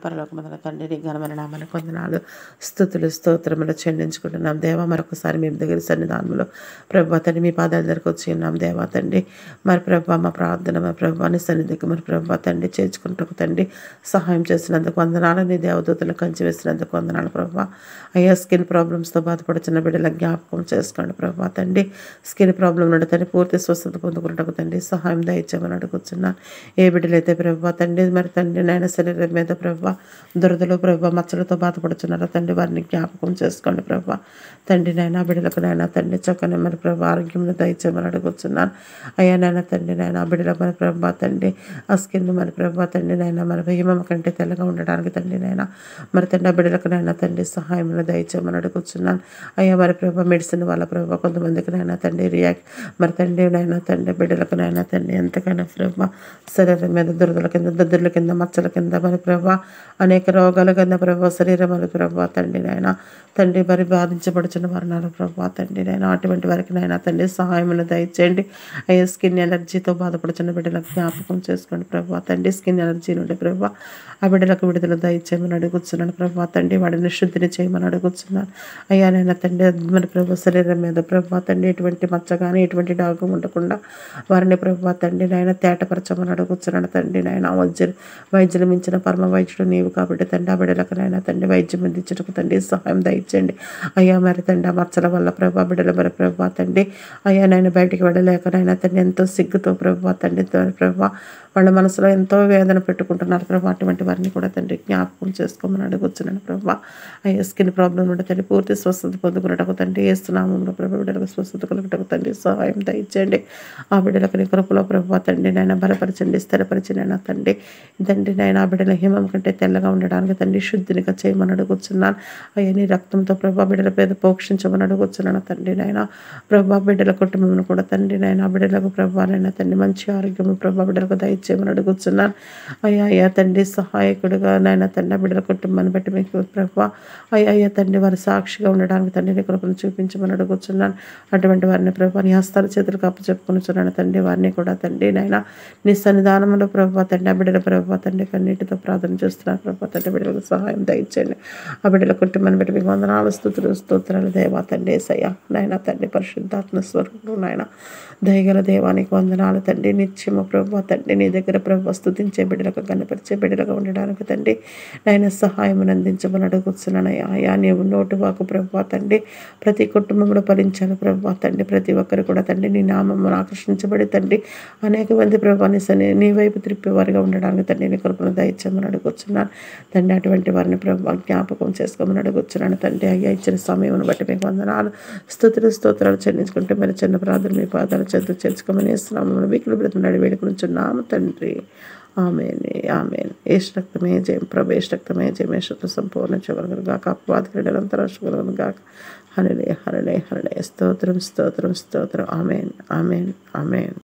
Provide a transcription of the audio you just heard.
పరలోకమందున తండ్రి నీ ఘనమైన నామాన్ని కొందనాలు స్థుతులు స్తోత్రములు చెల్లించుకుంటున్నాం దేవా మరొకసారి మేము దగ్గర సన్నిధానంలో ప్రభా తండ్రి మీ పాదాల దగ్గరకు వచ్చి ఉన్నాం దేవా తండ్రి మరి ప్రభా మా ప్రార్థన మా ప్రభాని సన్నిధికి మరి ప్రభా తండ్రి చేర్చుకుంటూ తండ్రి సహాయం చేసినందుకు వందనాలు నీ దేవదూతలు కంచి వేసినందుకు వందనాలు ప్రభా అయ్యా స్కిన్ ప్రాబ్లమ్స్తో బాధపడుతున్న బిడ్డల జ్ఞాపకం చేసుకోండి ప్రభా తండ్రి స్కిన్ ప్రాబ్లం నుండి తండ్రి పూర్తి స్వస్థత పొందుకుంటకు తండ్రి సహాయం దయచేయమని అడుగుతున్నాను ఏ బిడ్డలైతే ప్రభా తండ్రి మరి తండ్రి నాయన శరీరం మీద ప్రభా దురదలు ప్రభా మచ్చలతో బాధపడుతున్నారో తండ్రి వారిని జ్ఞాపకం చేసుకోండి ప్రభా తండ్రి నాయన బిడ్డలకు నాయన తండ్రి చక్కని మరి ప్రభా ఆరోగ్యం దయచేయమని అడుగుతున్నాను అయ్యా నాయన తండ్రి నాయన బిడ్డల మరి ప్రభా తండ్రి ఆ స్కిన్ మరి ప్రభా తండ్రి నాయన మరి భయమం కంటే తెల్లగా ఉండడానికి తండ్రి నాయన మరి తండ్రి ఆ బిడ్డలకు నాయన తండ్రి సహాయం దయచేయమని అడుగుతున్నాను అయ్యా మరి ప్రభా మెడిసిన్ వాళ్ళ ప్రభా కొంతమందికి నాయన తండ్రి రియాక్ట్ మరి తండ్రి నాయన తండ్రి బిడ్డలకు నాయన తండ్రి ఎంతకైనా ప్రభా శరీరం మీద దురదల కింద దద్దుల కింద మచ్చల కింద మరి ప్రభా అనేక రోగాల కింద ప్రభా శరీరం మరి ప్రభా తండ్రి నాయన తండ్రి మరి బాధించబడుచున్న వర్ణాలు ప్రభా తండ్రి నాయన అటువంటి వారికి నాయన తండ్రి సహాయం దయచేయండి అయ్యా స్కిన్ ఎలర్జీతో బాధపడుచున్న బిడ్డలకు జ్ఞాపకం చేసుకోండి ప్రభా తండ్రి స్కిన్ ఎలర్జీ నుండి ప్రభా ఆ బిడ్డలకు విడుదల దయచేయమని అడుగుతున్నాను ప్రభా తండ్రి వాడిని శుద్ధిని చేయమని అడుగుతున్నాను అయ్యా నేను తండ్రి మరి ప్రభు శరీరం మీద ప్రభా తండ్రి ఎటువంటి మచ్చ కానీ ఎటువంటి డాగు ఉండకుండా వారిని ప్రభా తండ్రి నాయన తేటపరచమని అడుగుతున్నాను తండ్రి నాయన వైద్యులు వైద్యులు మించిన పరమ వైద్యుడు నీవు కాబట్టి తండ్రి ఆ బిడ్డలకు నాయన తండ్రి వైద్యం అందించటకు తండ్రి సహాయం దయచేయండి అయ్యా మరి తండ్రి ఆ మచ్చల వల్ల ప్రభా బిడ్డల మరి ప్రభా తండ్రి అయ్యా నేను బయటికి వెళ్ళలేక నాయన తండ్రి ఎంతో సిగ్గుతో ప్రభా తండ్రి ప్రభా వాళ్ళ మనసులో ఎంతో వేదన పెట్టుకుంటున్నారు ప్రభా అటువంటి వారిని కూడా తండ్రి జ్ఞాపకం చేసుకోమని అడుగుతున్నాను ప్రభా అయ్యా స్కిన్ ప్రాబ్లం ఉంటే తండ్రి పూర్తి స్వస్థత పొందుకున్నటకు తండ్రి వేస్తున్నాము ప్రభా బిడ్డలకు స్వస్థత కలుగుటకు తండ్రి సహాయం దయచేయండి ఆ బిడ్డలకు నీ కృపలో ప్రభా తండ్రి నాయన బలపరచండి స్థిరపరచండి అయినా తండ్రి తండ్రి నాయన ఆ బిడ్డల హిమం కంటే తెల్లగా ఉండడానికి తండ్రి శుద్ధినిగా చేయమని అడుగుతున్నాను అయ్యా నీ రక్తంతో ప్రభా బిడ్డల పేద పోషించమని అడుగుతున్నాను తండ్రి నాయన ప్రభా బిడ్డల కుటుంబం కూడా తండ్రి నాయన ఆ బిడ్డలకు ప్రభా నాయన తండ్రి మంచి ఆరోగ్యం ప్రభా బిడ్డలకు దయచేయమని అడుగుతున్నాను అయ్యా అయ్యా తండ్రి సహాయకుడిగా నాయన తండ్రి ఆ బిడ్డల కుటుంబాన్ని బట్టి మీకు ప్రభా అయ్యా అయ్యా తండ్రి వారి సాక్షిగా ఉండడానికి తండ్రి నీ కృపను చూపించమని అడుగుతున్నాను అటువంటి వారిని ప్రభా నీ హస్తాల చేతులకు అప్పచెప్పుకునిచున్నాను తండ్రి వారిని కూడా తండ్రి నాయన నీ సన్నిధానంలో ప్రభా తండ్రి ఆ బిడ్డల ప్రభా తండ్రి కన్నీటితో ప్రార్థన చేస్తున్నాను ప్రభా తండ్రి బిడ్డలకు సహాయం దయచేయండి ఆ బిడ్డల కుటుంబాన్ని బట్టి మీకు వందనాలు స్థుతులు స్తోత్రాలు దేవా తండ్రి ఏసయ్య నాయన తండ్రి పరిశుద్ధాత్మ స్వరూపుడు నాయన దయగల దేవానికి వందనాలు తండ్రి నిత్యము ప్రభా తండ్రి నీ దగ్గర ప్రభా స్థుతించే బిడ్డలకు కనపరిచే బిడ్డలుగా ఉండడానికి తండ్రి నాయన సహాయం అందించమని అడుగుతున్నాను అయ్యా నీవు నోటు వాకు ప్రభా తండ్రి ప్రతి కుటుంబంలో ఫలించాలి ప్రభా తండ్రి ప్రతి ఒక్కరు కూడా తండ్రి నీ నామమును ఆకర్షించబడి తండ్రి అనేక మంది ప్రభా నీ సన్ని నీ వైపు త్రిప్పేవారిగా ఉండడానికి తండ్రి నీ కృపను దయచేయమని అడుగుతున్నాను తండ్రి అటువంటి వారిని ప్రభా జ్ఞాపకం చేసుకోమని అడుగుతున్నాను తండ్రి అయ్యా ఇచ్చిన సమయం బట్టి మీకు వందనాలు స్థుతులు స్తోత్రాలు చెల్లించుకుంటే మరి చిన్న ప్రార్థన మీ పాదాలు చెంతు చేర్చుకోమని ఇస్తున్నాము వీకులు బ్రతున్నాడు వేడుకునిచున్నాము తండ్రి ఆమెనే ఆమెన్ ఏష్ రక్తమే జయం ప్రభు ఏష్ రక్తమే జయం ఏష్ రక్త సంపూర్ణ చివరగలు గాక అపవాద క్రీడలంతరాశుగలను గాక హరణే హరణే హరణే స్తోత్రం స్తోత్రం స్తోత్రం ఆమెన్ ఆమెన్ ఆమెన్